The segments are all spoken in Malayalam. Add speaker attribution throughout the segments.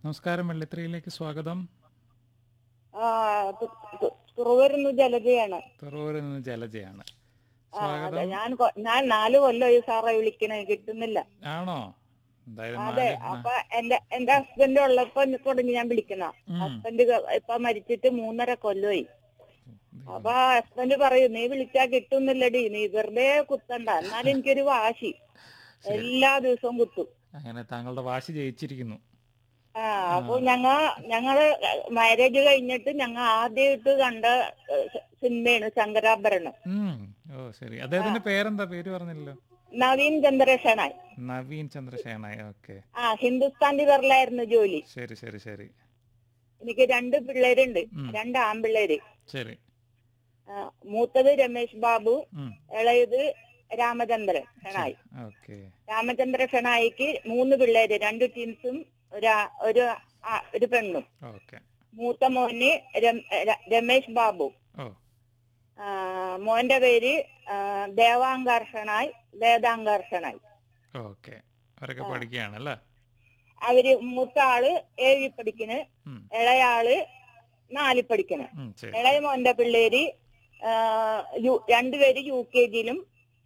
Speaker 1: നമസ്കാരം വെള്ളിത്തിരയിലേക്ക് സ്വാഗതം
Speaker 2: ആ തു- തു- തുറവൂരിന്ന് ജലജയാണ്
Speaker 1: തുറവൂരിൽ നിന്ന് ജലജയാണ്
Speaker 2: ആ, അതെ
Speaker 1: സ്വാഗതം
Speaker 2: ഞാൻ കൊ- ഞാൻ നാല് കൊല്ലമായി സാറെ വിളിക്കണേ കിട്ടുന്നില്ല
Speaker 1: ആണോ എന്തായാലും
Speaker 2: അതെ
Speaker 1: നാല്-
Speaker 2: അപ്പൊ എന്റെ എന്റെ ഹസ്ബൻഡ് ഉള്ളപ്പോ തുടങ്ങി ഞാൻ വിളിക്കുന്ന
Speaker 1: ഉം.
Speaker 2: ഹസ്ബൻഡ് ഇപ്പൊ മരിച്ചിട്ട് മൂന്നര കൊല്ലമായി
Speaker 1: ഇത്
Speaker 2: അപ്പൊ ഹസ്ബൻഡ് പറയും നീ വിളിച്ചാ കിട്ടുന്നില്ലടി നീ വെറുതെ കുത്തണ്ട എന്നാലും എനിക്കൊരു വാശി എല്ലാ ദിവസവും കുത്തും
Speaker 1: അങ്ങനെ താങ്കളുടെ വാശി ജയിച്ചിരിക്കുന്നു
Speaker 2: ആ അപ്പൊ ഞങ്ങ ഞങ്ങള് മാരേജ് കഴിഞ്ഞിട്ട് ഞങ്ങ ആദ്യമായിട്ട് കണ്ട ഏഹ്, സിനിമയാണ് ശങ്കരാഭരണം
Speaker 1: ഉം. ഓ ശരി അദ്ദേഹത്തിന്റെ പേരെന്താ പേര് പറഞ്ഞില്ലല്ലോ
Speaker 2: നവീൻ ചന്ദ്രശേനായി
Speaker 1: നവീൻ ചന്ദ്രശേനായി ഓക്കെ
Speaker 2: ആ ഹിന്ദുസ്ഥാൻ ലിവറിലായിരുന്നു ജോലി
Speaker 1: ശരി ശരി ശരി
Speaker 2: എനിക്ക് രണ്ട് പിള്ളേരുണ്ട്
Speaker 1: ഉം.
Speaker 2: രണ്ട് ആൺപിള്ളേര്
Speaker 1: ശരി
Speaker 2: ആ, മൂത്തത് രമേശ് ബാബു
Speaker 1: ഉം.
Speaker 2: ഇളയത് രാമചന്ദ്രൻ ഷെണായി
Speaker 1: ഓക്കെ
Speaker 2: രാമചന്ദ്ര ഷെണായിക്ക് മൂന്ന് പിള്ളേര് രണ്ട് ടീംസും ഒരു ആ- ഒരു ആ- ഒരു പെണ്ണും
Speaker 1: ഓക്കെ
Speaker 2: മൂത്ത മോന് രം- ര- രമേശ് ബാബു
Speaker 1: ഓ
Speaker 2: ആ, മോന്റെ പേര് ആ, ദേവാങ്കർഷണായി വേദാങ്കർഷണായി
Speaker 1: ഓക്കെ അവരൊക്കെ പഠിക്കുകയാണല്ലേ
Speaker 2: അവര് മൂത്ത ആള് ഏഴിൽ പഠിക്കണ്
Speaker 1: ഉം.
Speaker 2: ഇളയാള് നാലിൽ പഠിക്കണ്
Speaker 1: ഉം, ശരി
Speaker 2: ഇളയ മോന്റെ പിള്ളേര് ആ, യു- രണ്ടുപേര് യു കെ ജിയിലും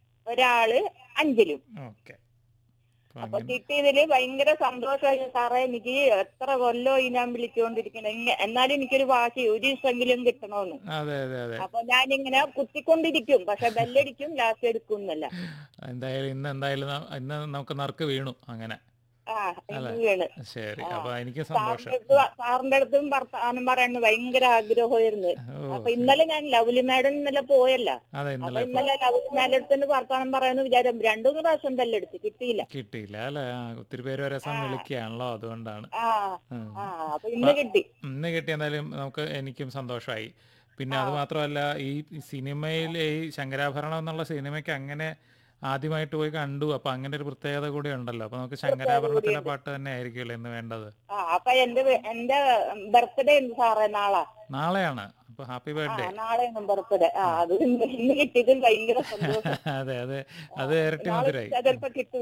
Speaker 2: ഒരാള് അഞ്ചിലും
Speaker 1: ഓക്കെ അപ്പൊ
Speaker 2: അപ്പൊ
Speaker 1: അങ്ങനെ
Speaker 2: കിട്ടിയതില് ഭയങ്കര സന്തോഷമായി സാറേ എനിക്ക് എത്ര കൊല്ലമായി ഞാൻ വിളിച്ചുകൊണ്ടിരിക്കണേ ഇങ്ങ- എന്നാലും എനിക്കൊരു വാശി ഒരു ദിവസമെങ്കിലും കിട്ടണമെന്ന്
Speaker 1: അതെ അതെ അതെ
Speaker 2: അപ്പൊ ഞാനിങ്ങനെ കുത്തിക്കൊണ്ടിരിക്കും പക്ഷെ ബെല്ലടിക്കും ലാസ്റ്റ് എടുക്കും എന്നല്ല
Speaker 1: എന്തായാലും ഇന്ന് എന്തായാലും ന- ഇന്ന് നമുക്ക് നറുക്ക് വീണു അങ്ങനെ
Speaker 2: ആ
Speaker 1: അല്ലേ?
Speaker 2: ഇത് വീണ്
Speaker 1: ശരി
Speaker 2: ആ.
Speaker 1: അപ്പൊ എനിക്ക് സന്തോഷം
Speaker 2: സാറിന്റെ അടുത്ത് സാറിന്റെ അടുത്തും വർത്താനം പറയാൻ ഭയങ്കര ആഗ്രഹമായിരുന്നു
Speaker 1: ഓ
Speaker 2: അപ്പൊ ഇന്നലെ ഞാൻ ലവ്ലി മാഡം ഇന്നലെ പോയല്ല
Speaker 1: അതെ
Speaker 2: അപ്പൊ
Speaker 1: ഇന്നലെ
Speaker 2: ഇന്നലെ ലവ്ലി മാഡത്തിന് വർത്താനം പറയാന്ന് വിചാരം രണ്ടു മൂന്ന് പ്രാവശ്യം ബെല്ലെടുത്ത് കിട്ടിയില്ല
Speaker 1: കിട്ടിയില്ല അല്ലെ ഒത്തിരി പേര് ഒരേ സമയം വിളിക്കുകയാണല്ലോ അതുകൊണ്ടാണ്
Speaker 2: ആ
Speaker 1: ഉം.
Speaker 2: ആ അപ്പൊ ഇന്ന് കിട്ടി
Speaker 1: ഇന്ന് കിട്ടി എന്തായാലും നമുക്ക് എനിക്കും സന്തോഷമായി പിന്നെ അത് മാത്രമല്ല ഈ സിനിമയിൽ ഈ ശങ്കരാഭരണം എന്നുള്ള സിനിമയ്ക്ക് അങ്ങനെ ആദ്യമായിട്ട് പോയി കണ്ടു അപ്പൊ അങ്ങനെ ഒരു പ്രത്യേകത കൂടി ഉണ്ടല്ലോ അപ്പൊ നമുക്ക് ശങ്കരാഭരണത്തിലെ പാട്ട് തന്നെ ആയിരിക്കുമല്ലോ ഇന്ന് വേണ്ടത്
Speaker 2: ആ അപ്പൊ എന്റെ വേ- എന്റെ ബർത്ത്ഡേ ഉണ്ട് സാറേ നാളെ
Speaker 1: നാളെയാണ് അപ്പൊ ഹാപ്പി
Speaker 2: ആ
Speaker 1: ബർത്ത്ഡേ
Speaker 2: നാളെയാണ് ബർത്ത്ഡേ ആ അത് ഇന്ന് ഇന്ന് കിട്ടിയതിൽ ഭയങ്കര സന്തോഷം
Speaker 1: അതെ അതെ അത് ഇരട്ടി
Speaker 2: നാളെ
Speaker 1: മധുരായി
Speaker 2: ചിലപ്പോ കിട്ടും